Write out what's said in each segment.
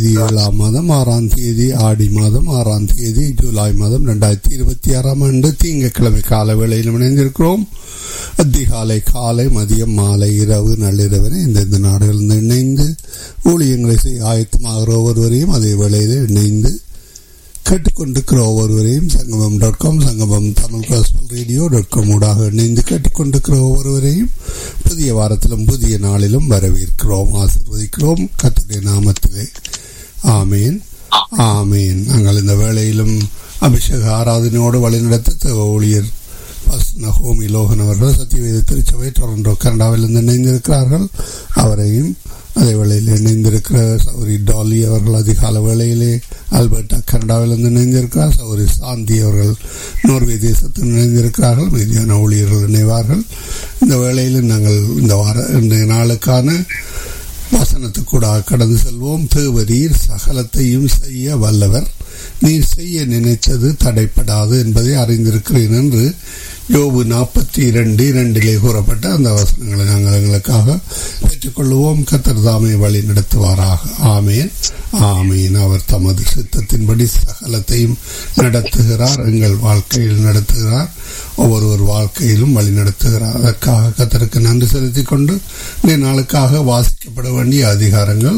தேதி ஏழாம் மாதம் ஆறாம் தேதி ஆடி மாதம் ஆறாம் தேதி ஜூலை மாதம் ரெண்டாயிரத்தி இருபத்தி ஆறாம் ஆண்டு திங்கட்கிழமை கால வேளையில் இணைந்திருக்கிறோம் அதிகாலை காலை மதியம் மாலை இரவு நள்ளிரவனை இந்தந்த நாடுகளிலிருந்து இணைந்து ஊழியங்களை செய்ய ஆயத்தமாகிற ஒவ்வொருவரையும் அதே வேளையில் இணைந்து கேட்டுக்கொண்டிருக்கிற ஒவ்வொருவரையும் சங்கமம் dot com Sangamam Tamil gospel radio dot com ஊடாக இணைந்து கேட்டுக்கொண்டிருக்கிற ஒவ்வொருவரையும் புதிய வாரத்திலும் புதிய நாளிலும் வரவேற்கிறோம் ஆசிர்வதிக்கிறோம் கத்துடைய நாமத்திலே ஆமேன் ஆமேன் நாங்கள் இந்த வேளையிலும் அபிஷேக ஆராதனையோடு வழிநடத்த ஊழியர் நகோமி லோகன் அவர்கள் சத்தியவேத திருச்சபை டொரண்டோ கனடாவிலிருந்து இணைந்திருக்கிறார்கள் அவரையும் அதே வேளையில் இணைந்திருக்கிற சௌரி டாலி அவர்கள் அதிகால வேளையிலே ஆல்பர்டா கனடாவிலிருந்து இணைந்திருக்கிறார் சௌரி சாந்தி அவர்கள் நோர்வே தேசத்தில் இணைந்திருக்கிறார்கள் மீதியான ஊழியர்கள் இணைவார்கள் இந்த வேளையில் நாங்கள் இந்த வார இன்றைய நாளுக்கான வசனத்துக்கூட கடந்து செல்வோம் தேவரீர் சகலத்தையும் செய்ய வல்லவர் நீர் செய்ய நினைத்தது தடைப்படாது என்பதை அறிந்திருக்கிறேன் என்று யோபு நாற்பத்தி இரண்டு இரண்டிலே கூறப்பட்ட அந்த வசனங்களை நாங்கள் எங்களுக்காக பெற்றுக்கொள்வோம் கத்தர் தாமே வழி நடத்துவாராக ஆமேன் ஆமேன் அவர் தமது சித்தத்தின்படி சகலத்தையும் நடத்துகிறார் எங்கள் வாழ்க்கையில் நடத்துகிறார் ஒவ்வொருவர் வாழ்க்கையிலும் வழி நடத்துகிறார் அதற்காக கத்தருக்கு நன்றி செலுத்திக் கொண்டு இந்த நாளுக்காக வாசிக்கப்பட வேண்டிய அதிகாரங்கள்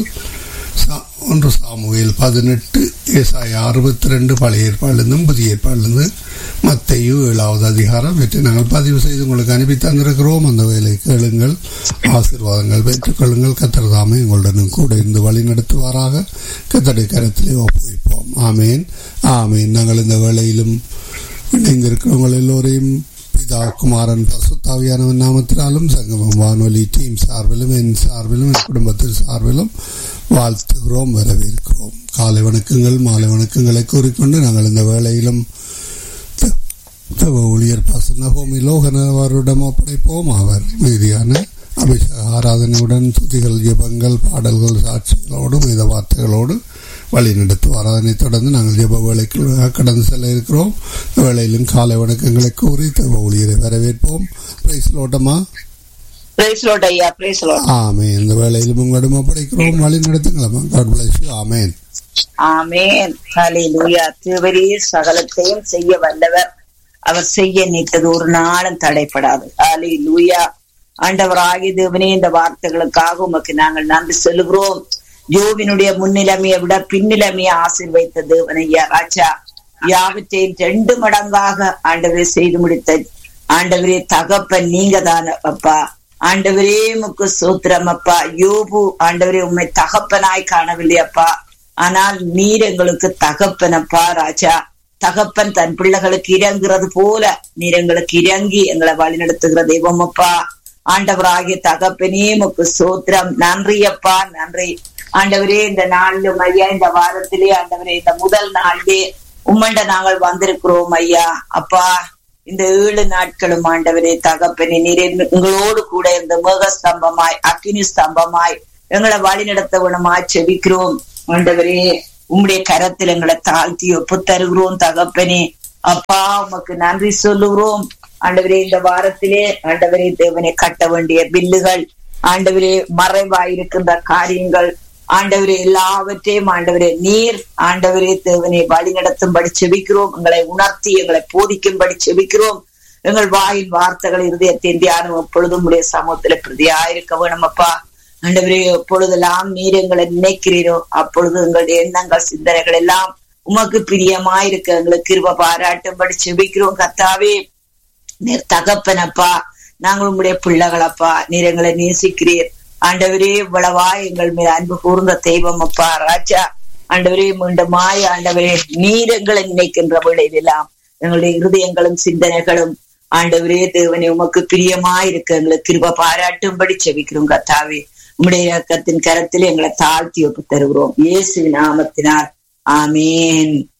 ஒன்று சாமுவேல் பதினெட்டு ஏசாய அறுபத்தி ரெண்டு பழைய ஏற்பாடிலிருந்தும் புதிய ஏற்பாடிலிருந்து மத்தையும் ஏழாவது அதிகாரம் வெற்றி நாங்கள் பதிவு செய்து உங்களுக்கு அனுப்பி தந்திருக்கிறோம் அந்த வேலை கேளுங்கள் ஆசீர்வாதங்கள் பெற்றுக்கொள்ளுங்கள் கத்திரதாமே உங்களுடன் கூட இருந்து வழி நடத்துவாராக கத்தடை கரத்திலே ஒப்புவிப்போம் ஆமேன் ஆமேன் நாங்கள் இந்த வேலையிலும் இணைந்திருக்கிறவங்கள் எல்லோரையும் பிதா குமாரன் பசுத்தாவியானவன் நாமத்தினாலும் சங்கமம் வானொலி டீம் சார்பிலும் என் சார்பிலும் என் குடும்பத்தின் சார்பிலும் வாழ்த்துகிறோம் வரவேற்கிறோம் காலை வணக்கங்கள் மாலை வணக்கங்களை கூறிக்கொண்டு நாங்கள் இந்த வேளையிலும் ஊழியர் பாசனஹோமி லோகன அவரிடம் ஒப்படைப்போம் அவர் மீதியான அபிஷேக ஆராதனையுடன் துதிகள் ஜெபங்கள் பாடல்கள் சாட்சிகளோடு வேத வார்த்தைகளோடு வழி நடத்துவார் அதனை தொடர்ந்து நாங்கள் ஜெப வேலைக்கு கடந்து செல்ல இருக்கிறோம் வேலையிலும் காலை வணக்கங்களை கூறி தவ ஊழியரை வரவேற்போம் பிரைஸ் லோட்டமா ஆமே இந்த வேலையிலும் உங்களிடம் ஒப்படைக்கிறோம் வழி நடத்துங்களா God bless you amen amen ஹalleluya தேவரே சகலத்தையும் செய்ய வல்லவர் அவர் செய்ய நினைத்தது ஒரு நாளும் தடைப்படாது ஹalleluya ஆண்டவராகிய தேவனே இந்த வார்த்தைகளுக்காக உமக்கு நாங்கள் நன்றி சொல்லுகிறோம் யோவினுடைய முன்னிலைமையை விட பின்னிலைமையை ஆசீர்வைத்த தேவனையா ராஜா யாவற்றையும் ரெண்டு மடங்காக ஆண்டவரே செய்து முடித்த ஆண்டவரே தகப்பன் நீங்க தான அப்பா ஆண்டவரே முக்கு சூத்திரம் அப்பா யோபு ஆண்டவரே உண்மை தகப்பனாய் காணவில்லை அப்பா ஆனால் நீர் எங்களுக்கு தகப்பனப்பா ராஜா தகப்பன் தன் பிள்ளைகளுக்கு இறங்குறது போல நீர் எங்களுக்கு இறங்கி எங்களை வழிநடத்துகிற தெய்வம் அப்பா ஆண்டவராகிய தகப்பனே முக்கு சோத்திரம் நன்றி அப்பா நன்றி ஆண்டவரே இந்த நாளிலும் ஐயா இந்த வாரத்திலே ஆண்டவரே இந்த முதல் நாளிலே உம்மண்ட நாங்கள் வந்திருக்கிறோம் ஐயா அப்பா இந்த ஏழு நாட்களும் ஆண்டவரே தகப்பனே நீர் எங்களோடு கூட இந்த மேக ஸ்தம்பமாய் அக்கினி ஸ்தம்பமாய் எங்களை வழி நடத்த வேணுமாய் செபிக்கிறோம் ஆண்டவரே உம்முடைய கரத்தில் எங்களை தாழ்த்தி ஒப்பு தருகிறோம் தகப்பனே அப்பா உமக்கு நன்றி சொல்லுகிறோம் ஆண்டவரே இந்த வாரத்திலே ஆண்டவரே தேவனை கட்ட வேண்டிய பில்லுகள் ஆண்டவரே மறைவாயிருக்கின்ற காரியங்கள் ஆண்டவரே எல்லாவற்றையும் ஆண்டவரே நீர் ஆண்டவரே தேவனை வழி நடத்தும்படி செபிக்கிறோம் எங்களை உணர்த்தி எங்களை போதிக்கும்படி செபிக்கிறோம் எங்கள் வாயின் வார்த்தைகள் இருதயத்தின் தியானம் எப்பொழுதும் உடைய சமூகத்துல பிரதியாயிருக்க வேணும் அப்பா ஆண்டவரே எப்பொழுதெல்லாம் நீர் எங்களை நினைக்கிறீரோ அப்பொழுது எங்களுடைய எண்ணங்கள் சிந்தனைகள் எல்லாம் உமக்கு பிரியமாயிருக்க எங்களுக்கு கிருப பாராட்டும்படி செபிக்கிறோம் கத்தாவே நீர் தகப்பனப்பா நாங்கள் உங்களுடைய பிள்ளைகளப்பா நீர் எங்களை நேசிக்கிறீர் ஆண்டவரே இவ்வளவா எங்கள் மேல் அன்பு கூர்ந்த தெய்வம் அப்பா ராஜா ஆண்டவரே மீண்டுமாய் ஆண்டவரே நீர் எங்களை நினைக்கின்ற வேளையிலெல்லாம் எங்களுடைய இருதயங்களும் சிந்தனைகளும் ஆண்டவரே தேவனே உமக்கு பிரியமாயிருக்க எங்களுக்கு கிருப பாராட்டும்படி செவிக்கிறோம் கத்தாவே உம்முடைய இயக்கத்தின் கரத்தில் எங்களை தாழ்த்தி ஒப்பு தருகிறோம் இயேசு நாமத்தினார் ஆமேன்